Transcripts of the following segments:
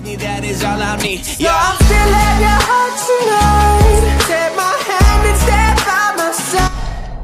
me, that is all I need. So Yeah. I'm still at your heart tonight. Take my hand and stand by my side.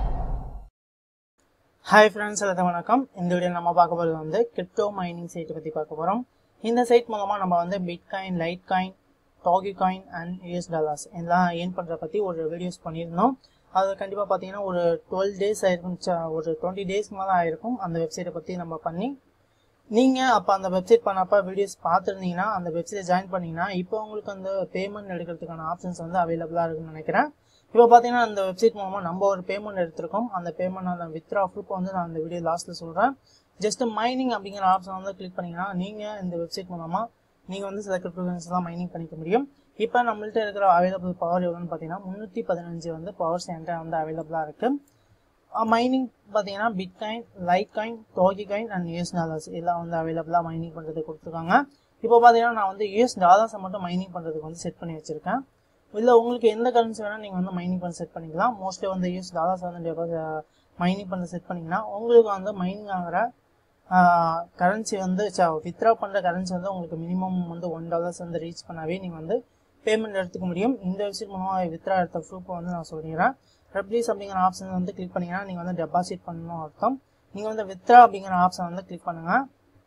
Hi friends எல்லாத்தையும் வணக்கம் இந்த video நம்ம பார்க்க போகிறது வந்து crypto mining சைட்டை பற்றி பார்க்க போகிறோம் இந்த சைட் மூலமாக நம்ம வந்து bitcoin litecoin dogecoin and US dollars இதெல்லாம் ஏர்ன் பண்ணுறத பற்றி ஒரு வீடியோஸ் பண்ணியிருந்தோம் அது கண்டிப்பாக பார்த்தீங்கன்னா ஒரு டுவெல் டேஸ் ஆயிருக்கும் ச- ஒரு டுவெண்ட்டி டேஸ்க்கு மேலே ஆயிருக்கும் அந்த வெப்சைட்டை பற்றி நம்ம பண்ணி நீங்கள் அப்போ அந்த வெப்சைட் பண்ணப்போ வீடியோஸ் பார்த்துருந்தீங்கன்னா அந்த வெப்சைட்டை ஜாயின் பண்ணீங்கன்னா இப்போ உங்களுக்கு அந்த பேமெண்ட் எடுக்கிறதுக்கான ஆப்ஷன்ஸ் வந்து அவைலபிளாக இருக்குன்னு நினைக்கிறேன் இப்போ பார்த்தீங்கன்னா அந்த வெப்சைட் மூலமாக நம்ம ஒரு பேமெண்ட் எடுத்திருக்கோம் அந்த பேமெண்ட் வித்ரா ப்ரூஃப் வந்து நான் அந்த வீடியோ லாஸ்ட்டில் சொல்கிறேன் ஜஸ்ட் மைனிங் அப்படிங்கிற ஆப்ஷன் வந்து கிளிக் பண்ணிங்கன்னா நீங்கள் இந்த வெப்சைட் மூலமாக நீங்கள் வந்து சில கிரிப்டோகரன்ஸ்லாம் மைனிங் பண்ணிக்க முடியும் இப்போ நம்மள்ட்ட இருக்கிற அவைலபிள் பவர் எவ்வளோன்னு பார்த்தீங்கன்னா முந்நூற்றி பதினஞ்சு வந்து பவர்ஸ் என்கிட்ட வந்து அவைலபிளாக இருக்குது மைனிங் பார்த்தீங்கன்னா bitcoin litecoin dogecoin and US dollars எல்லாம் வந்து அவைலபிளாக மைனிங் பண்ணுறதுக்கு கொடுத்துருக்காங்க இப்போ பார்த்தீங்கன்னா நான் வந்து யூஎஸ் டாலர்ஸை மட்டும் மைனிங் பண்ணுறதுக்கு வந்து செட் பண்ணி வச்சுருக்கேன் இல்லை உங்களுக்கு எந்த கரன்சி வேணால் நீங்கள் வந்து மைனிங் பண்ண செட் பண்ணிக்கலாம் மோஸ்ட்லி வந்து யூஎஸ் டாலர்ஸ் வந்து மைனிங் பண்ண செட் பண்ணிங்கன்னா உங்களுக்கு வந்து மைனிங் ஆகிற கரன்சி வந்து வித்ரா பண்ணுற கரன்சி வந்து உங்களுக்கு மினிமம் வந்து ஒன் டாலர்ஸ் வந்து ரீச் பண்ணாவே நீங்கள் வந்து பேமெண்ட் எடுத்துக்க முடியும் இந்த வெப்சைட் மூலமாக வித்ரா எடுத்த ப்ரூஃப் வந்து நான் சொல்லிடுறேன் ரெப்ளீஸ் அப்படிங்கிற ஆப்ஷன் வந்து கிளிக் பண்ணிங்கன்னா நீங்கள் வந்து டெபாசிட் பண்ணணும் அர்த்தம் நீங்கள் வந்து வித்ரா அப்படிங்கிற ஆப்ஷன் வந்து கிளிக் பண்ணுங்கள்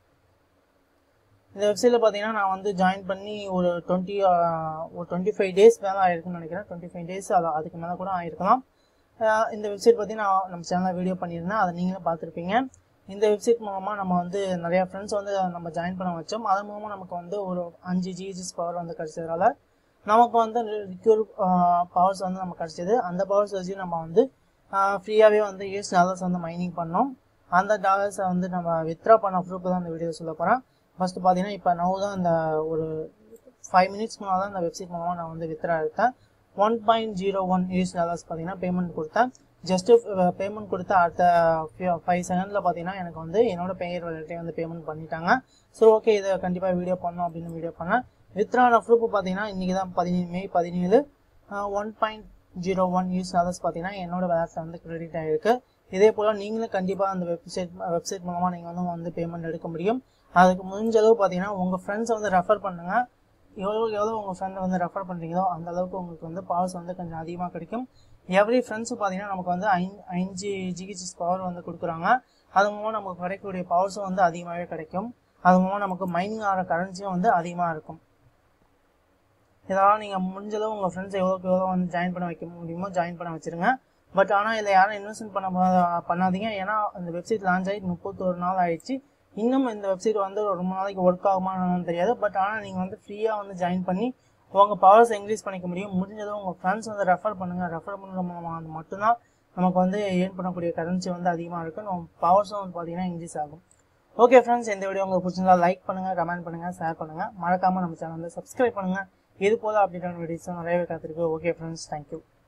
இந்த வெப்சைட்டில் பார்த்தீங்கன்னா நான் வந்து ஜாயின் பண்ணி ஒரு டுவெண்ட்டி ஒரு டுவெண்ட்டி ஃபைவ் டேஸ் மேலே ஆயிருக்குன்னு நினைக்கிறேன் டுவெண்ட்டி ஃபைவ் டேஸ் அது அதுக்கு மேலே கூட ஆயிருக்கலாம் அஹ் இந்த வெப்சைட் பற்றி நான் நம்ம சேனலில் வீடியோ பண்ணியிருந்தேன் அதை நீங்களும் பார்த்துருப்பீங்க இந்த வெப்சைட் மூலமாக நம்ம வந்து நிறையா ஃப்ரெண்ட்ஸ் வந்து நம்ம ஜாயின் பண்ண வச்சோம் அதன் மூலமாக நமக்கு வந்து ஒரு அஞ்சு ஜிஹெச்எஸ் பவர் வந்து கிடச்சதுனால நமக்கு வந்து ரிக்யூர் பவர்ஸ் வந்து நமக்கு கிடச்சிது அந்த பவர்ஸ் வச்சு நம்ம வந்து ஃப்ரீயாகவே வந்து யூஎஸ் டாலர்ஸ் வந்து மைனிங் பண்ணோம் அந்த டாலர்ஸை வந்து நம்ம வித்ரா பண்ண ப்ரூஃப் தான் இந்த வீடியோ சொல்ல போகிறேன் ஃபஸ்ட்டு பார்த்தீங்கன்னா இப்போ நான் தான் இந்த ஒரு ஃபைவ் மினிட்ஸ் முன்னால் தான் இந்த வெப்சைட் மூலமாக நான் வந்து வித்ரா எடுத்தேன் one point zero one US dollars பார்த்தீங்கன்னா பேமெண்ட் கொடுத்தேன் ஜஸ்ட்டு பேமெண்ட் கொடுத்த அடுத்த ஃபைவ் செகண்டில் பார்த்தீங்கன்னா எனக்கு வந்து என்னோட பெயர் வேலையிட்டே வந்து பேமெண்ட் பண்ணிட்டாங்க ஸோ ஓகே இதை கண்டிப்பாக வீடியோ பண்ணோம் அப்படின்னு வீடியோ பண்ணேன் வித்ரான ப்ரூஃப் பார்த்தீங்கன்னா இன்றைக்கி தான் பதினேழு மே பதினேழு one point zero one US dollars பார்த்தீங்கன்னா என்னோட வேலட்டில் வந்து கிரெடிட் ஆகிருக்கு இதே போல் நீங்களும் கண்டிப்பாக அந்த வெப்சைட் வெப்சைட் மூலமாக நீங்கள் வந்து வந்து பேமெண்ட் எடுக்க முடியும் அதுக்கு முடிஞ்ச அளவு பார்த்தீங்கன்னா உங்கள் ஃப்ரெண்ட்ஸை வந்து ரெஃபர் பண்ணுங்கள் எவ்வளோ எவ்வளோ உங்கள் ஃப்ரெண்டை வந்து ரெஃபர் பண்ணுறீங்களோ அந்த அளவுக்கு உங்களுக்கு வந்து பவர்ஸ் வந்து கொஞ்சம் அதிகமாக கிடைக்கும் எவ்ரி ஃப்ரெண்ட்ஸு பார்த்தீங்கன்னா நமக்கு வந்து ஐ அஞ்சு ஜிஹெச்எஸ் பவர் வந்து கொடுக்குறாங்க அது மூலமாக நமக்கு கிடைக்கக்கூடிய பவர்ஸும் வந்து அதிகமாகவே கிடைக்கும் அது மூலமாக நமக்கு மைனிங் ஆகிற கரன்சியும் வந்து அதிகமாக இருக்கும் இதெல்லாம் நீங்கள் முடிஞ்சளவு உங்கள் ஃப்ரெண்ட்ஸ் எவ்வளோக்கு எவ்வளோ வந்து ஜாயின் பண்ண வைக்க முடியுமோ ஜாயின் பண்ண வச்சுருங்க பட் ஆனால் இதில் யாரும் இன்வெஸ்ட்மெண்ட் பண்ண போ- பண்ணாதீங்க ஏன்னா இந்த வெப்சைட் லான்ச் ஆகி முப்பத்தொரு நாள் ஆயிடுச்சு இன்னும் இந்த வெப்சைட் வந்து ரொம்ப நாளைக்கு ஒர்க் ஆகுமான்னு தெரியாது பட் ஆனால் நீங்கள் வந்து ஃப்ரீயாக வந்து ஜாயின் பண்ணி உங்கள் பவர்ஸ் இன்க்ரீஸ் பண்ணிக்க முடியும் முடிஞ்சதும் உங்கள் ஃப்ரெண்ட்ஸ் வந்து ரெஃபர் பண்ணுங்கள் ரெஃபர் பண்ணுற மூலமாக வந்து மட்டும்தான் நமக்கு வந்து ஏர்ன் பண்ணக்கூடிய கரன்சி வந்து அதிகமாக இருக்கும் நம்ம பவர்ஸும் வந்து பார்த்தீங்கன்னா இன்க்ரீஸ் ஆகும் ஓகே ஃப்ரெண்ட்ஸ் இந்த வீடியோ உங்களுக்கு பிடிச்சிருந்தா லைக் பண்ணுங்கள் கமெண்ட் பண்ணுங்கள் ஷேர் பண்ணுங்கள் மறக்காமல் நம்ம சேனல் வந்து சப்ஸ்கிரைப் பண்ணுங்கள் இது போல் அப்படின்ற வீடியோஸ் நிறையவே காத்திருக்கு ஓகே ஃப்ரெண்ட்ஸ் தேங்க்யூ